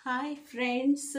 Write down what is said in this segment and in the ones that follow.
hi friends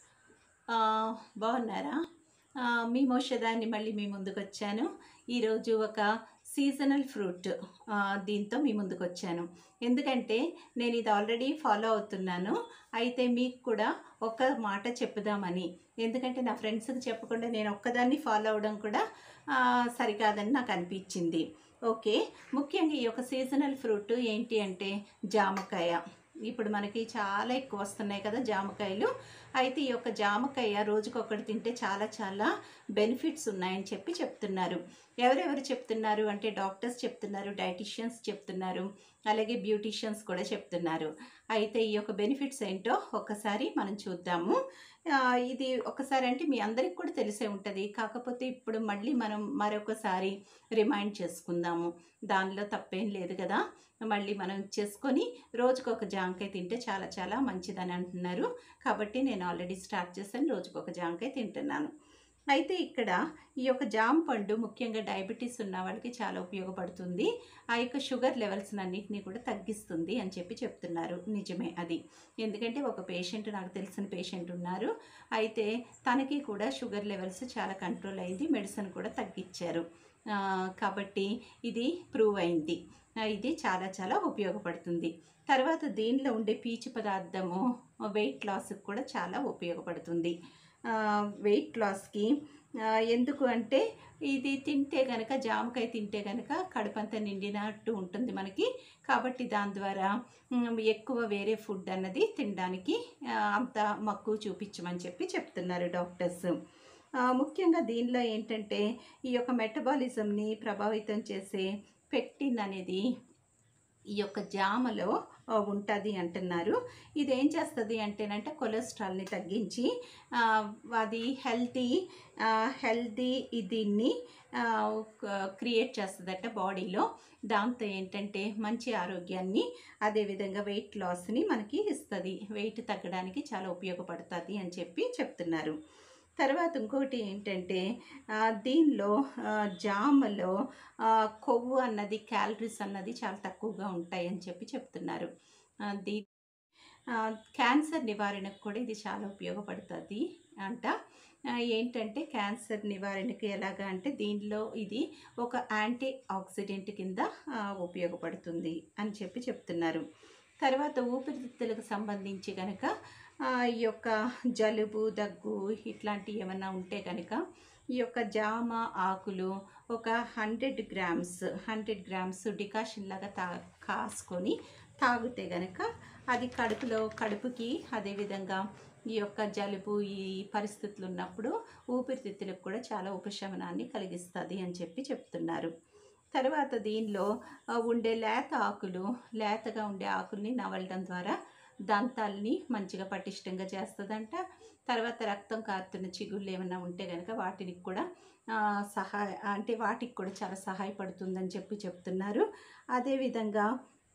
ఆ, బాగున్నారా ఆ, మీ మోషదాన్ని మళ్ళీ మీ ముందుకు వచ్చాను ఈరోజు ఒక సీజనల్ ఫ్రూట్ ఆ, దీంతో మీ ముందుకు వచ్చాను ఎందుకంటే నేను ఇది ఆల్రెడీ ఫాలో అవుతున్నాను అయితే మీకు కూడా ఒక మాట చెప్పుదామని ఎందుకంటే నా ఫ్రెండ్స్కి చెప్పకుండా నేను ఒక్కదాన్ని ఫాలో అవడం కూడా ఆ, సరికాదని నాకు అనిపించింది ఓకే ముఖ్యంగా ఈ యొక్క సీజనల్ ఫ్రూట్ ఏంటి అంటే జామకాయ ఇప్పుడు మనకి చాలా ఎక్కువ వస్తున్నాయి కదా జామకాయలు అయితే ఈ యొక్క జామకాయ రోజుకొకటి తింటే చాలా చాలా బెనిఫిట్స్ ఉన్నాయని చెప్పి చెప్తున్నారు ఎవరెవరు చెప్తున్నారు అంటే డాక్టర్స్ చెప్తున్నారు డైటిషియన్స్ చెప్తున్నారు అలాగే బ్యూటీషియన్స్ కూడా చెప్తున్నారు అయితే ఈ యొక్క బెనిఫిట్స్ ఏంటో ఒక్కసారి మనం చూద్దాము ఆ, ఇది ఒకసారి అంటే మీ అందరికి కూడా తెలిసే ఉంటుంది కాకపోతే ఇప్పుడు మళ్ళీ మనం మరొకసారి రిమైండ్ చేసుకుందాము దానిలో తప్పేం లేదు కదా మళ్ళీ మనం చేసుకొని రోజుకొక జాంకాయ తింటే చాలా చాలా మంచిదని అంటున్నారు కాబట్టి నేను ఆల్రెడీ స్టార్ట్ చేశాను రోజుకొక జాంకాయ తింటున్నాను అయితే ఇక్కడ ఈ యొక్క జామ పండు ముఖ్యంగా డయాబెటీస్ ఉన్న వాళ్ళకి చాలా ఉపయోగపడుతుంది ఆ యొక్క షుగర్ లెవెల్స్ అన్నిటినీ కూడా తగ్గిస్తుంది అని చెప్పి చెప్తున్నారు నిజమే అది ఎందుకంటే ఒక పేషెంట్ నాకు తెలిసిన పేషెంట్ ఉన్నారు అయితే తనకి కూడా షుగర్ లెవెల్స్ చాలా కంట్రోల్ అయింది మెడిసిన్ కూడా తగ్గించారు ఆ, కాబట్టి ఇది ప్రూవ్ అయింది ఆ, ఇది చాలా చాలా ఉపయోగపడుతుంది తర్వాత దీనిలో ఉండే పీచు పదార్థము వెయిట్ లాస్కి కూడా చాలా ఉపయోగపడుతుంది వెయిట్ లాస్కి ఎందుకు అంటే ఇది తింటే కనుక జామకాయ తింటే కనుక కడుపంతా నిండినట్టు ఉంటుంది మనకి కాబట్టి దాని ద్వారా మ్, ఎక్కువ వేరే ఫుడ్ అన్నది తినడానికి ఆ, అంత మక్కువ చూపించమని చెప్పి చెప్తున్నారు డాక్టర్స్ ఆ, ముఖ్యంగా దీనిలో ఏంటంటే ఈ యొక్క మెటబాలిజంని ప్రభావితం చేసే పెక్టిన్ అనేది ఈ యొక్క జామలో ఉంటుంది అంటున్నారు ఇది ఏం చేస్తుంది అంటేనంటే కొలెస్ట్రాల్ని తగ్గించి ఆ, అది హెల్తీ హెల్తీ దీన్ని క్రియేట్ చేస్తుందట బాడీలో దాంతో ఏంటంటే మంచి ఆరోగ్యాన్ని అదేవిధంగా వెయిట్ లాస్ని మనకి ఇస్తుంది వెయిట్ తగ్గడానికి చాలా ఉపయోగపడుతుంది అని చెప్పి చెప్తున్నారు తర్వాత ఇంకొకటి ఏంటంటే ఆ, దీనిలో ఆ, జామలో ఆ, కొవ్వు అన్నది క్యాలరీస్ అన్నది చాలా తక్కువగా ఉంటాయి అని చెప్పి చెప్తున్నారు ఆ, దీ ఆ, క్యాన్సర్ నివారణకు కూడా ఇది చాలా ఉపయోగపడుతుంది అంట ఆ, ఏంటంటే క్యాన్సర్ నివారణకి ఎలాగా అంటే దీనిలో ఇది ఒక యాంటీ ఆక్సిడెంట్ కింద ఆ, ఉపయోగపడుతుంది అని చెప్పి చెప్తున్నారు తర్వాత ఊపిరితిత్తులకు సంబంధించి కనుక ఆ, ఈ యొక్క జలుబు దగ్గు ఇట్లాంటివి ఏమైనా ఉంటే కనుక ఈ యొక్క జామ ఆకులు ఒక hundred grams hundred grams decoction లాగా తా కాసుకొని తాగితే గనక అది కడుపులో కడుపుకి అదేవిధంగా ఈ యొక్క జలుబు ఈ పరిస్థితులు ఉన్నప్పుడు ఊపిరితిత్తులకు కూడా చాలా ఉపశమనాన్ని కలిగిస్తుంది అని చెప్పి చెప్తున్నారు తర్వాత దీనిలో ఆ, ఉండే లేత ఆకులు లేతగా ఉండే ఆకుల్ని నవలడం ద్వారా దంతాల్ని మంచిగా పటిష్టంగా చేస్తుందంట తర్వాత రక్తం కారుతున్న చిగుళ్ళు ఏమైనా ఉంటే కనుక వాటికి కూడా ఆ, సహాయ అంటే వాటికి కూడా చాలా సహాయపడుతుందని చెప్పి చెప్తున్నారు అదేవిధంగా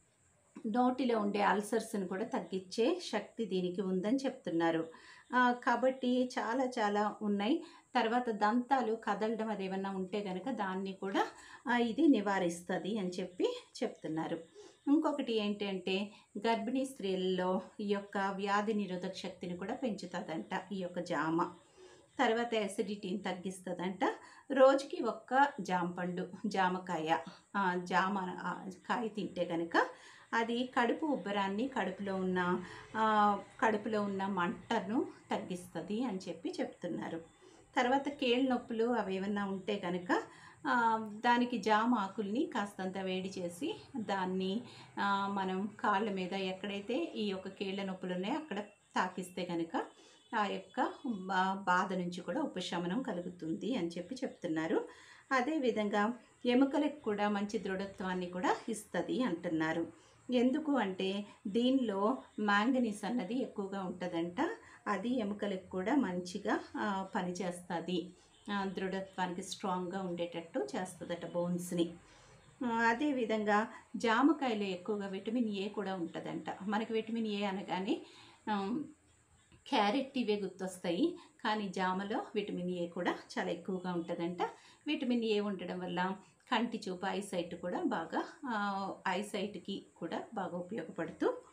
నోటిలో ఉండే అల్సర్స్ని కూడా తగ్గించే శక్తి దీనికి ఉందని చెప్తున్నారు ఆ, కాబట్టి చాలా చాలా ఉన్నాయి తర్వాత దంతాలు కదలడం అది ఏమన్నా ఉంటే కనుక దాన్ని కూడా ఆ, ఇది నివారిస్తుంది అని చెప్పి చెప్తున్నారు ఇంకొకటి ఏంటంటే గర్భిణీ స్త్రీల్లో ఈ యొక్క వ్యాధి నిరోధక శక్తిని కూడా పెంచుతుందంట ఈ యొక్క జామ తర్వాత యాసిడిటీని తగ్గిస్తుందంట రోజుకి ఒక్క జామపండు జామకాయ ఆ, జామ ఆ, కాయ తింటే కనుక అది కడుపు ఉబ్బరాన్ని కడుపులో ఉన్న ఆ, కడుపులో ఉన్న మంటను తగ్గిస్తుంది అని చెప్పి చెప్తున్నారు తర్వాత కేళ్ళ నొప్పులు అవి ఏమన్నా ఉంటే కనుక ఆ, దానికి జామ ఆకుల్ని కాస్తంత వేడి చేసి దాన్ని ఆ, మనం కాళ్ళ మీద ఎక్కడైతే ఈ యొక్క కీళ్ళ నొప్పులు ఉన్నాయో అక్కడ తాకిస్తే కనుక ఆ యొక్క బా- బాధ నుంచి కూడా ఉపశమనం కలుగుతుంది అని చెప్పి చెప్తున్నారు అదేవిధంగా ఎముకలకు కూడా మంచి దృఢత్వాన్ని కూడా ఇస్తుంది అంటున్నారు ఎందుకు అంటే దీనిలో మ్యాంగనీస్ అన్నది ఎక్కువగా ఉంటుందంట అది ఎముకలకు కూడా మంచిగా ఆ, పనిచేస్తుంది ఆ, దృఢత్వానికి స్ట్రాంగ్గా ఉండేటట్టు చేస్తుందట బోన్స్ని ఆ, అదేవిధంగా జామకాయలో ఎక్కువగా విటమిన్ ఏ కూడా ఉంటుందంట మనకి విటమిన్ ఏ అనగానే ఆమ్, క్యారెట్ ఇవే గుర్తొస్తాయి కానీ జామలో విటమిన్ ఏ కూడా చాలా ఎక్కువగా ఉంటుందంట విటమిన్ ఏ ఉండడం వల్ల కంటి చూపు ఐసైట్ కూడా బాగా ఐసైట్కి కూడా బాగా ఉపయోగపడుతూ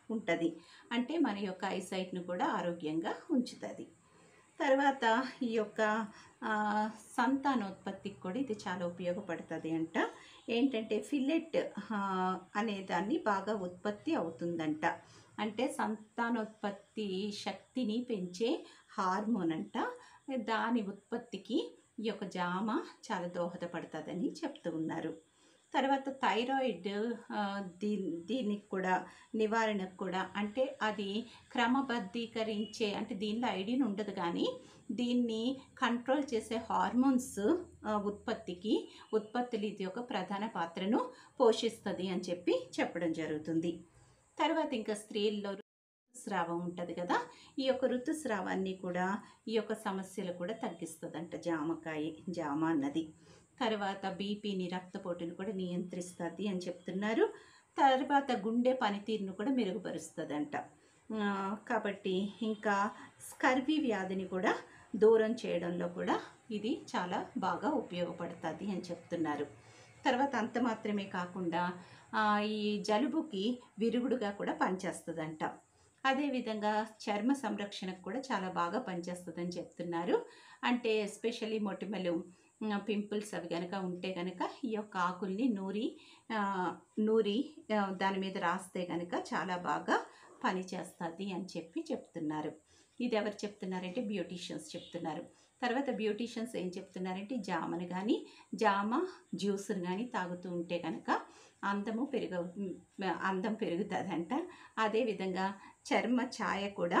ఉంటుంది అంటే మన యొక్క ఐసైట్ను కూడా ఆరోగ్యంగా ఉంచుతుంది తర్వాత ఈ యొక్క ఆ, సంతానోత్పత్తికి కూడా ఇది చాలా ఉపయోగపడుతుంది అంట ఏంటంటే ఫిల్లెట్ ఆ, అనే దాన్ని బాగా ఉత్పత్తి అవుతుందంట అంటే సంతానోత్పత్తి శక్తిని పెంచే హార్మోన్ అంట దాని ఉత్పత్తికి ఈ యొక్క జామ చాలా దోహదపడుతుందని చెప్తూ ఉన్నారు తర్వాత థైరాయిడ్ ఆ, దీ దీనికి కూడా నివారణకు కూడా అంటే అది క్రమబద్ధీకరించే అంటే దీనిలో ఐడిన్ ఉండదు కానీ దీన్ని కంట్రోల్ చేసే హార్మోన్స్ ఆ, ఉత్పత్తికి ఉత్పత్తులు ఇది ఒక ప్రధాన పాత్రను పోషిస్తుంది అని చెప్పి చెప్పడం జరుగుతుంది తర్వాత ఇంకా స్త్రీల్లో ఋతుస్రావం ఉంటుంది కదా ఈ యొక్క ఋతుస్రావాన్ని కూడా ఈ యొక్క సమస్యలు కూడా తగ్గిస్తుందంట జామకాయ జామ అన్నది తర్వాత బీపీని రక్తపోటుని కూడా నియంత్రిస్తుంది అని చెప్తున్నారు తర్వాత గుండె పనితీరును కూడా మెరుగుపరుస్తుందంట ఆ, కాబట్టి ఇంకా స్కర్వీ వ్యాధిని కూడా దూరం చేయడంలో కూడా ఇది చాలా బాగా ఉపయోగపడుతుంది అని చెప్తున్నారు తర్వాత అంత మాత్రమే కాకుండా ఆ, ఈ జలుబుకి విరుగుడుగా కూడా పనిచేస్తుందంట అదేవిధంగా చర్మ సంరక్షణకు కూడా చాలా బాగా పనిచేస్తుందని చెప్తున్నారు అంటే ఎస్పెషల్లీ మొటిమలు పింపుల్స్ అవి కనుక ఉంటే కనుక ఈ యొక్క ఆకుల్ని నూరి ఆ, నూరి ఆ, దాని మీద రాస్తే కనుక చాలా బాగా పనిచేస్తుంది అని చెప్పి చెప్తున్నారు ఇది ఎవరు చెప్తున్నారంటే బ్యూటీషియన్స్ చెప్తున్నారు తర్వాత బ్యూటీషియన్స్ ఏం చెప్తున్నారంటే జామను కానీ జామ జ్యూస్ని కానీ తాగుతూ ఉంటే కనుక అందము పెరుగ అందం పెరుగుతుందంట అదేవిధంగా చర్మ ఛాయ కూడా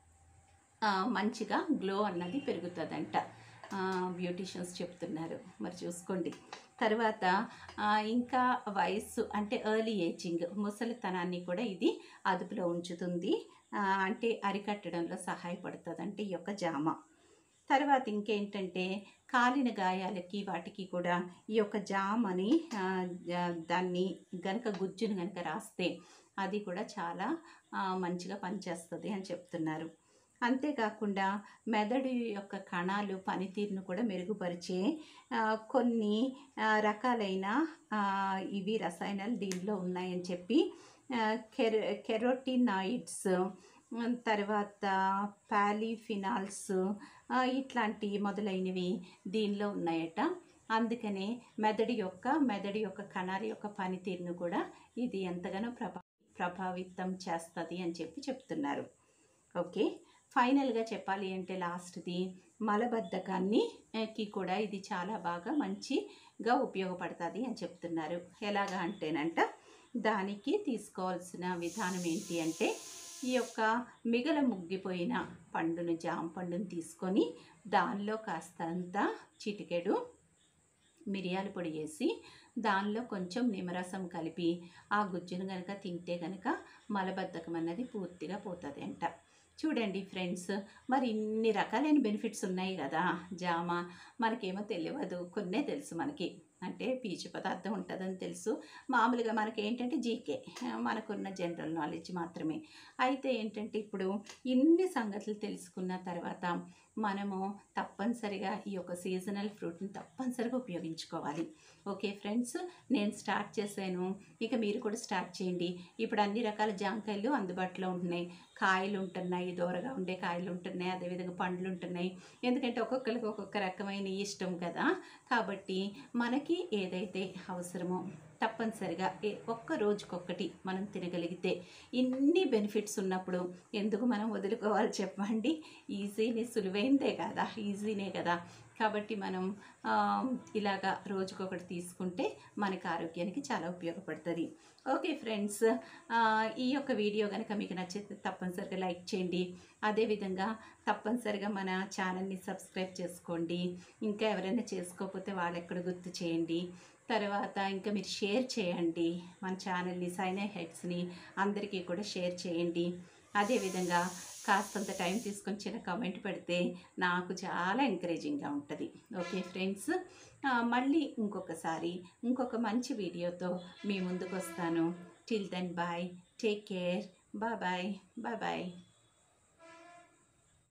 ఆ, మంచిగా గ్లో అన్నది పెరుగుతుందంట బ్యూటీషియన్స్ చెప్తున్నారు మరి చూసుకోండి తర్వాత ఆ, ఇంకా వయస్సు అంటే ఎర్లీ ఏజింగ్ ముసలితనాన్ని కూడా ఇది అదుపులో ఉంచుతుంది ఆ, అంటే అరికట్టడంలో సహాయపడుతుంది అంటే ఈ యొక్క జామ తర్వాత ఇంకేంటంటే కాలిన గాయాలకి వాటికి కూడా ఈ యొక్క జామని ఆ, జా- దాన్ని గనక గుజ్జును గనక రాస్తే అది కూడా చాలా ఆ, మంచిగా పనిచేస్తుంది అని చెప్తున్నారు అంతేకాకుండా మెదడు యొక్క కణాలు పనితీరును కూడా మెరుగుపరిచే ఆ, కొన్ని ఆ, రకాలైన ఆ, ఇవి రసాయనాలు దీనిలో ఉన్నాయని చెప్పి ఆ, కెర కెరోటినాయిడ్స్ ఉమ్, తర్వాత పాలిఫినాల్స్ ఆ, ఇట్లాంటి మొదలైనవి దీనిలో ఉన్నాయట అందుకనే మెదడు యొక్క మెదడు యొక్క కణాల యొక్క పనితీరును కూడా ఇది ఎంతగానో ప్రభా ప్రభావితం చేస్తుంది అని చెప్పి చెప్తున్నారు ఓకే ఫైనల్గా చెప్పాలి అంటే లాస్ట్ది మలబద్ధకాన్ని ఆ, కి కూడా ఇది చాలా బాగా మంచిగా ఉపయోగపడుతుంది అని చెప్తున్నారు ఎలాగా అంటేనంట దానికి తీసుకోవాల్సిన విధానం ఏంటి అంటే ఈ యొక్క మిగల ముగ్గిపోయిన పండును జామ పండును తీసుకొని దానిలో కాస్తంత చిటికెడు మిరియాల పొడి వేసి దానిలో కొంచెం నిమ్మరసం కలిపి ఆ గుజ్జును కనుక తింటే కనుక మలబద్ధకం అన్నది పూర్తిగా పోతుంది అంట చూడండి ఫ్రెండ్స్ మరి ఇన్ని రకాలైన బెనిఫిట్స్ ఉన్నాయి కదా జామ మనకేమో తెలియదు కొన్నే తెలుసు మనకి అంటే పీచు పదార్థం ఉంటుందని తెలుసు మామూలుగా మనకి ఏంటంటే జీకే మనకున్న జనరల్ నాలెడ్జ్ మాత్రమే అయితే ఏంటంటే ఇప్పుడు ఇన్ని సంగతులు తెలుసుకున్న తర్వాత మనము తప్పనిసరిగా ఈ యొక్క సీజనల్ ఫ్రూట్ని తప్పనిసరిగా ఉపయోగించుకోవాలి ఓకే ఫ్రెండ్స్ నేను స్టార్ట్ చేశాను ఇక మీరు కూడా స్టార్ట్ చేయండి ఇప్పుడు అన్ని రకాల జాంకాయలు అందుబాటులో ఉంటున్నాయి కాయలు ఉంటున్నాయి దూరగా ఉండే కాయలు ఉంటున్నాయి అదేవిధంగా పండ్లు ఉంటున్నాయి ఎందుకంటే ఒక్కొక్కరికి ఒక్కొక్క రకమైన ఇష్టం కదా కాబట్టి మనకి ఏదైతే అవసరమో తప్పనిసరిగా ఏ- ఒక్క రోజుకొక్కటి మనం తినగలిగితే ఇన్ని బెనిఫిట్స్ ఉన్నప్పుడు ఎందుకు మనం వదులుకోవాలి చెప్పండి ఈజీని సులువైందే కదా ఈజీనే కదా కాబట్టి మనం ఆ, ఇలాగా రోజుకొకటి తీసుకుంటే మనకి ఆరోగ్యానికి చాలా ఉపయోగపడుతుంది ఓకే ఫ్రెండ్స్ ఆ, ఈ యొక్క వీడియో కనుక మీకు నచ్చితే తప్పనిసరిగా లైక్ చేయండి అదేవిధంగా తప్పనిసరిగా మన ఛానల్ని సబ్స్క్రైబ్ చేసుకోండి ఇంకా ఎవరైనా చేసుకోకపోతే వాళ్ళు ఎక్కడ గుర్తు చేయండి తర్వాత ఇంకా మీరు షేర్ చేయండి మన ఛానల్ని సైనా హెడ్స్ని అందరికీ కూడా షేర్ చేయండి అదేవిధంగా కాస్తంత టైం తీసుకొని చిన్న కామెంట్ పెడితే నాకు చాలా ఎంకరేజింగ్గా ఉంటుంది ఓకే ఫ్రెండ్స్ మళ్ళీ ఇంకొకసారి ఇంకొక మంచి వీడియోతో మీ ముందుకు వస్తాను till then bye take care bye bye bye bye